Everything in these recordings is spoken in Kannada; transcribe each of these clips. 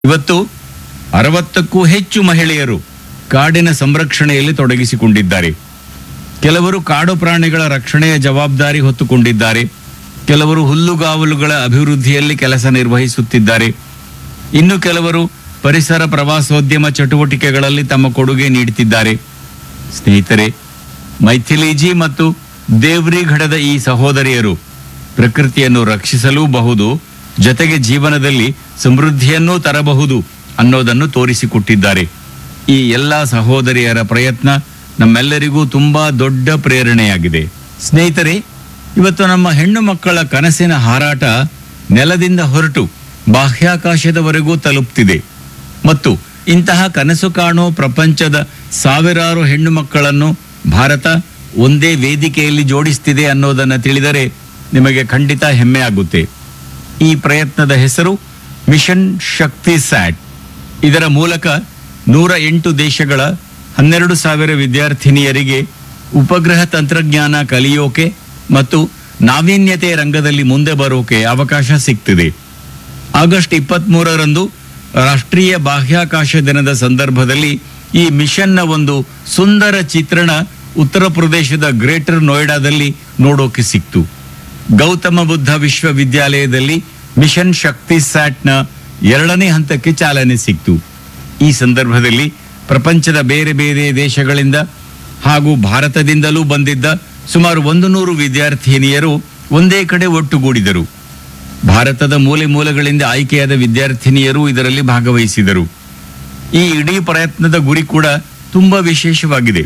ಇವತ್ತು ಅರವತ್ತಕ್ಕೂ ಹೆಚ್ಚು ಮಹಿಳೆಯರು ಕಾಡಿನ ಸಂರಕ್ಷಣೆಯಲ್ಲಿ ತೊಡಗಿಸಿಕೊಂಡಿದ್ದಾರೆ ಕೆಲವರು ಕಾಡು ಪ್ರಾಣಿಗಳ ರಕ್ಷಣೆಯ ಜವಾಬ್ದಾರಿ ಹೊತ್ತುಕೊಂಡಿದ್ದಾರೆ ಕೆಲವರು ಹುಲ್ಲುಗಾವಲುಗಳ ಅಭಿವೃದ್ಧಿಯಲ್ಲಿ ಕೆಲಸ ನಿರ್ವಹಿಸುತ್ತಿದ್ದಾರೆ ಇನ್ನು ಕೆಲವರು ಪರಿಸರ ಪ್ರವಾಸೋದ್ಯಮ ಚಟುವಟಿಕೆಗಳಲ್ಲಿ ತಮ್ಮ ಕೊಡುಗೆ ನೀಡುತ್ತಿದ್ದಾರೆ ಸ್ನೇಹಿತರೆ ಮೈಥಿಲಿಜಿ ಮತ್ತು ದೇವ್ರಿಘಡದ ಈ ಸಹೋದರಿಯರು ಪ್ರಕೃತಿಯನ್ನು ರಕ್ಷಿಸಲೂಬಹುದು ಜೊತೆಗೆ ಜೀವನದಲ್ಲಿ ಸಮೃದ್ಧಿಯನ್ನೂ ತರಬಹುದು ಅನ್ನೋದನ್ನು ತೋರಿಸಿಕೊಟ್ಟಿದ್ದಾರೆ ಈ ಎಲ್ಲ ಸಹೋದರಿಯರ ಪ್ರಯತ್ನ ನಮ್ಮೆಲ್ಲರಿಗೂ ತುಂಬಾ ದೊಡ್ಡ ಪ್ರೇರಣೆಯಾಗಿದೆ ಸ್ನೇಹಿತರೆ ಇವತ್ತು ನಮ್ಮ ಹೆಣ್ಣು ಮಕ್ಕಳ ಕನಸಿನ ಹಾರಾಟ ನೆಲದಿಂದ ಹೊರಟು ಬಾಹ್ಯಾಕಾಶದವರೆಗೂ ತಲುಪ್ತಿದೆ ಮತ್ತು ಇಂತಹ ಕನಸು ಕಾಣೋ ಪ್ರಪಂಚದ ಸಾವಿರಾರು ಹೆಣ್ಣು ಮಕ್ಕಳನ್ನು ಭಾರತ ಒಂದೇ ವೇದಿಕೆಯಲ್ಲಿ ಜೋಡಿಸ್ತಿದೆ ಅನ್ನೋದನ್ನು ತಿಳಿದರೆ ನಿಮಗೆ ಖಂಡಿತ ಹೆಮ್ಮೆ ಆಗುತ್ತೆ ಈ ಪ್ರಯತ್ನದ ಹೆಸರು ಮಿಷನ್ ಶಕ್ತಿ ಸ್ಯಾಟ್ ಇದರ ಮೂಲಕ ನೂರ ಎಂಟು ದೇಶಗಳ ಹನ್ನೆರಡು ಸಾವಿರ ವಿದ್ಯಾರ್ಥಿನಿಯರಿಗೆ ಉಪಗ್ರಹ ತಂತ್ರಜ್ಞಾನ ಕಲಿಯೋಕೆ ಮತ್ತು ನಾವೀನ್ಯತೆ ರಂಗದಲ್ಲಿ ಮುಂದೆ ಬರೋಕೆ ಅವಕಾಶ ಸಿಗ್ತಿದೆ ಆಗಸ್ಟ್ ಇಪ್ಪತ್ಮೂರರಂದು ರಾಷ್ಟ್ರೀಯ ಬಾಹ್ಯಾಕಾಶ ದಿನದ ಸಂದರ್ಭದಲ್ಲಿ ಈ ಮಿಷನ್ನ ಒಂದು ಸುಂದರ ಚಿತ್ರಣ ಉತ್ತರ ಪ್ರದೇಶದ ಗ್ರೇಟರ್ ನೋಯ್ಡಾದಲ್ಲಿ ನೋಡೋಕೆ ಸಿಕ್ತು ಗೌತಮ ಬುದ್ಧ ವಿಶ್ವವಿದ್ಯಾಲಯದಲ್ಲಿ ಮಿಷನ್ ಶಕ್ತಿ ಸ್ಯಾಟ್ನ ಎರಡನೇ ಹಂತಕ್ಕೆ ಚಾಲನೆ ಸಿಕ್ತು ಈ ಸಂದರ್ಭದಲ್ಲಿ ಪ್ರಪಂಚದ ಬೇರೆ ಬೇರೆ ದೇಶಗಳಿಂದ ಹಾಗೂ ಭಾರತದಿಂದಲೂ ಬಂದಿದ್ದ ಸುಮಾರು ಒಂದು ನೂರು ವಿದ್ಯಾರ್ಥಿನಿಯರು ಒಂದೇ ಕಡೆ ಒಟ್ಟುಗೂಡಿದರು ಭಾರತದ ಮೂಲೆ ಮೂಲೆಗಳಿಂದ ಆಯ್ಕೆಯಾದ ವಿದ್ಯಾರ್ಥಿನಿಯರು ಇದರಲ್ಲಿ ಭಾಗವಹಿಸಿದರು ಈ ಇಡೀ ಪ್ರಯತ್ನದ ಗುರಿ ಕೂಡ ತುಂಬಾ ವಿಶೇಷವಾಗಿದೆ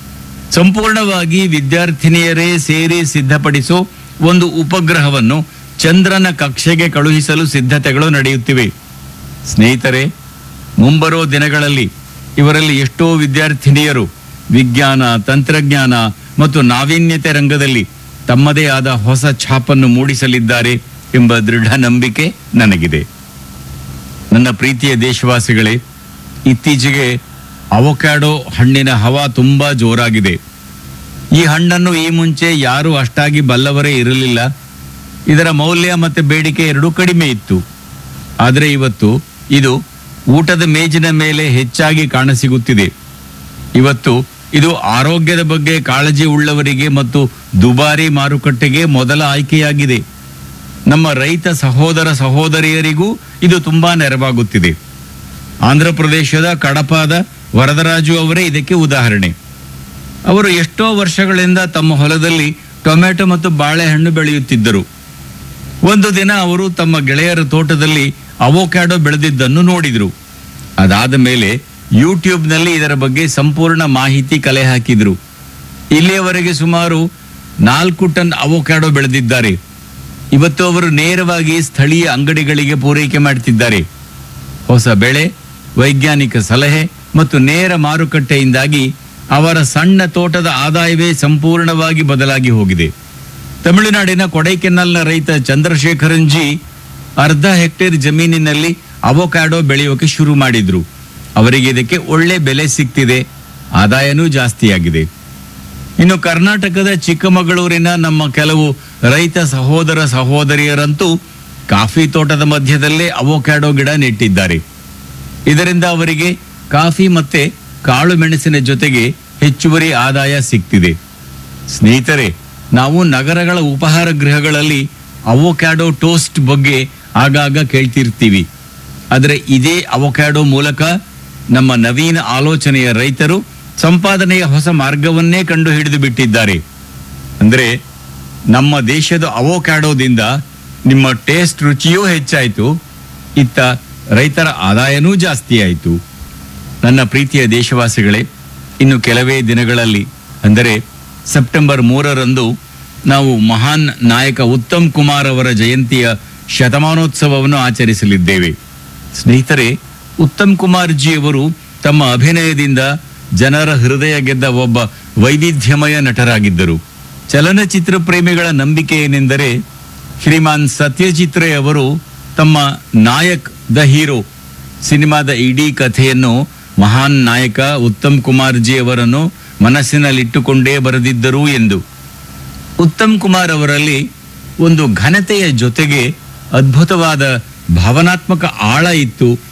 ಸಂಪೂರ್ಣವಾಗಿ ವಿದ್ಯಾರ್ಥಿನಿಯರೇ ಸೇರಿ ಸಿದ್ಧಪಡಿಸೋ ಒಂದು ಉಪಗ್ರಹವನ್ನು ಚಂದ್ರನ ಕಕ್ಷೆಗೆ ಕಳುಹಿಸಲು ಸಿದ್ಧತೆಗಳು ನಡೆಯುತ್ತಿವೆ ಸ್ನೇಹಿತರೆ ಮುಂಬರೋ ದಿನಗಳಲ್ಲಿ ಇವರಲ್ಲಿ ಎಷ್ಟೋ ವಿದ್ಯಾರ್ಥಿನಿಯರು ವಿಜ್ಞಾನ ತಂತ್ರಜ್ಞಾನ ಮತ್ತು ನಾವೀನ್ಯತೆ ರಂಗದಲ್ಲಿ ತಮ್ಮದೇ ಆದ ಹೊಸ ಛಾಪನ್ನು ಮೂಡಿಸಲಿದ್ದಾರೆ ಎಂಬ ದೃಢ ನಂಬಿಕೆ ನನಗಿದೆ ನನ್ನ ಪ್ರೀತಿಯ ದೇಶವಾಸಿಗಳೇ ಇತ್ತೀಚೆಗೆ ಅವಕ್ಯಾಡೋ ಹಣ್ಣಿನ ಹವಾ ತುಂಬಾ ಜೋರಾಗಿದೆ ಈ ಹಣ್ಣನ್ನು ಈ ಮುಂಚೆ ಯಾರು ಅಷ್ಟಾಗಿ ಬಲ್ಲವರೇ ಇರಲಿಲ್ಲ ಇದರ ಮೌಲ್ಯ ಮತ್ತು ಬೇಡಿಕೆ ಎರಡೂ ಕಡಿಮೆ ಇತ್ತು ಆದರೆ ಇವತ್ತು ಇದು ಊಟದ ಮೇಜಿನ ಮೇಲೆ ಹೆಚ್ಚಾಗಿ ಕಾಣಸಿಗುತ್ತಿದೆ ಇವತ್ತು ಇದು ಆರೋಗ್ಯದ ಬಗ್ಗೆ ಕಾಳಜಿ ಉಳ್ಳವರಿಗೆ ಮತ್ತು ದುಬಾರಿ ಮಾರುಕಟ್ಟೆಗೆ ಮೊದಲ ಆಯ್ಕೆಯಾಗಿದೆ ನಮ್ಮ ರೈತ ಸಹೋದರ ಸಹೋದರಿಯರಿಗೂ ಇದು ತುಂಬಾ ನೆರವಾಗುತ್ತಿದೆ ಆಂಧ್ರ ಪ್ರದೇಶದ ಕಡಪಾದ ವರದರಾಜು ಅವರೇ ಇದಕ್ಕೆ ಉದಾಹರಣೆ ಅವರು ಎಷ್ಟೋ ವರ್ಷಗಳಿಂದ ತಮ್ಮ ಹೊಲದಲ್ಲಿ ಟೊಮೆಟೊ ಮತ್ತು ಬಾಳೆಹಣ್ಣು ಬೆಳೆಯುತ್ತಿದ್ದರು ಒಂದು ದಿನ ಅವರು ತಮ್ಮ ಗೆಳೆಯರ ತೋಟದಲ್ಲಿ ಅವೋಕ್ಯಾಡೋ ಬೆಳೆದಿದ್ದನ್ನು ನೋಡಿದರು ಅದಾದ ಮೇಲೆ ಯೂಟ್ಯೂಬ್ನಲ್ಲಿ ಇದರ ಬಗ್ಗೆ ಸಂಪೂರ್ಣ ಮಾಹಿತಿ ಕಲೆ ಹಾಕಿದ್ರು ಇಲ್ಲಿಯವರೆಗೆ ಸುಮಾರು ನಾಲ್ಕು ಟನ್ ಅವೋಕ್ಯಾಡೋ ಬೆಳೆದಿದ್ದಾರೆ ಇವತ್ತು ಅವರು ನೇರವಾಗಿ ಸ್ಥಳೀಯ ಅಂಗಡಿಗಳಿಗೆ ಪೂರೈಕೆ ಮಾಡ್ತಿದ್ದಾರೆ ಹೊಸ ಬೆಳೆ ವೈಜ್ಞಾನಿಕ ಸಲಹೆ ಮತ್ತು ನೇರ ಮಾರುಕಟ್ಟೆಯಿಂದಾಗಿ ಅವರ ಸಣ್ಣ ತೋಟದ ಆದಾಯವೇ ಸಂಪೂರ್ಣವಾಗಿ ಬದಲಾಗಿ ಹೋಗಿದೆ ತಮಿಳುನಾಡಿನ ಕೊಡೈಕೆನ್ನಲ್ನ ರೈತ ಚಂದ್ರಶೇಖರನ್ ಜಿ ಅರ್ಧ ಹೆಕ್ಟೇರ್ ಜಮೀನಿನಲ್ಲಿ ಅವೊಕ್ಯಾಡೋ ಬೆಳೆಯೋಕೆ ಶುರು ಮಾಡಿದ್ರು ಅವರಿಗೆ ಇದಕ್ಕೆ ಒಳ್ಳೆ ಬೆಲೆ ಸಿಗ್ತಿದೆ ಆದಾಯನೂ ಜಾಸ್ತಿಯಾಗಿದೆ ಇನ್ನು ಕರ್ನಾಟಕದ ಚಿಕ್ಕಮಗಳೂರಿನ ನಮ್ಮ ಕೆಲವು ರೈತ ಸಹೋದರ ಸಹೋದರಿಯರಂತೂ ಕಾಫಿ ತೋಟದ ಮಧ್ಯದಲ್ಲೇ ಅವೊಕ್ಯಾಡೋ ಗಿಡ ನೆಟ್ಟಿದ್ದಾರೆ ಇದರಿಂದ ಅವರಿಗೆ ಕಾಫಿ ಮತ್ತೆ ಕಾಳು ಮೆಣಸಿನ ಜೊತೆಗೆ ಹೆಚ್ಚುವರಿ ಆದಾಯ ಸಿಗ್ತಿದೆ ಸ್ನೇಹಿತರೆ ನಾವು ನಗರಗಳ ಉಪಹಾರ ಗೃಹಗಳಲ್ಲಿ ಅವೊಕ್ಯಾಡೋ ಟೋಸ್ಟ್ ಬಗ್ಗೆ ಆಗಾಗ ಕೇಳ್ತಿರ್ತೀವಿ ಆದರೆ ಇದೇ ಅವೊಕ್ಯಾಡೋ ಮೂಲಕ ನಮ್ಮ ನವೀನ ಆಲೋಚನೆಯ ರೈತರು ಸಂಪಾದನೆಯ ಹೊಸ ಮಾರ್ಗವನ್ನೇ ಕಂಡು ಹಿಡಿದು ಬಿಟ್ಟಿದ್ದಾರೆ ಅಂದ್ರೆ ನಮ್ಮ ದೇಶದ ಅವೋಕ್ಯಾಡೋದಿಂದ ನಿಮ್ಮ ಟೇಸ್ಟ್ ರುಚಿಯೂ ಹೆಚ್ಚಾಯಿತು ಇತ್ತ ರೈತರ ಆದಾಯನೂ ಜಾಸ್ತಿ ಆಯಿತು ನನ್ನ ಪ್ರೀತಿಯ ದೇಶವಾಸಿಗಳೇ ಇನ್ನು ಕೆಲವೇ ದಿನಗಳಲ್ಲಿ ಅಂದರೆ ಸೆಪ್ಟೆಂಬರ್ ಮೂರರಂದು ನಾವು ಮಹಾನ್ ನಾಯಕ ಉತ್ತಮ್ ಕುಮಾರ್ ಅವರ ಜಯಂತಿಯ ಶತಮಾನೋತ್ಸವವನ್ನು ಆಚರಿಸಲಿದ್ದೇವೆ ಸ್ನೇಹಿತರೆ ಉತ್ತಮ್ ಕುಮಾರ್ ಜಿ ಅವರು ತಮ್ಮ ಅಭಿನಯದಿಂದ ಜನರ ಹೃದಯ ಗೆದ್ದ ಒಬ್ಬ ವೈವಿಧ್ಯಮಯ ನಟರಾಗಿದ್ದರು ಚಲನಚಿತ್ರ ಪ್ರೇಮಿಗಳ ನಂಬಿಕೆ ಏನೆಂದರೆ ಶ್ರೀಮಾನ್ ಸತ್ಯಜಿತ್ ರೇ ಅವರು ತಮ್ಮ ನಾಯಕ್ ದ ಹೀರೋ ಸಿನಿಮಾದ ಇಡೀ ಕಥೆಯನ್ನು ಮಹಾನ್ ನಾಯಕ ಉತ್ತಮ್ ಕುಮಾರ್ ಜಿ ಅವರನ್ನು ಮನಸ್ಸಿನಲ್ಲಿಟ್ಟುಕೊಂಡೇ ಬರೆದಿದ್ದರು ಎಂದು ಉತ್ತಮ್ ಕುಮಾರ್ ಅವರಲ್ಲಿ ಒಂದು ಘನತೆಯ ಜೊತೆಗೆ ಅದ್ಭುತವಾದ ಭಾವನಾತ್ಮಕ ಆಳ ಇತ್ತು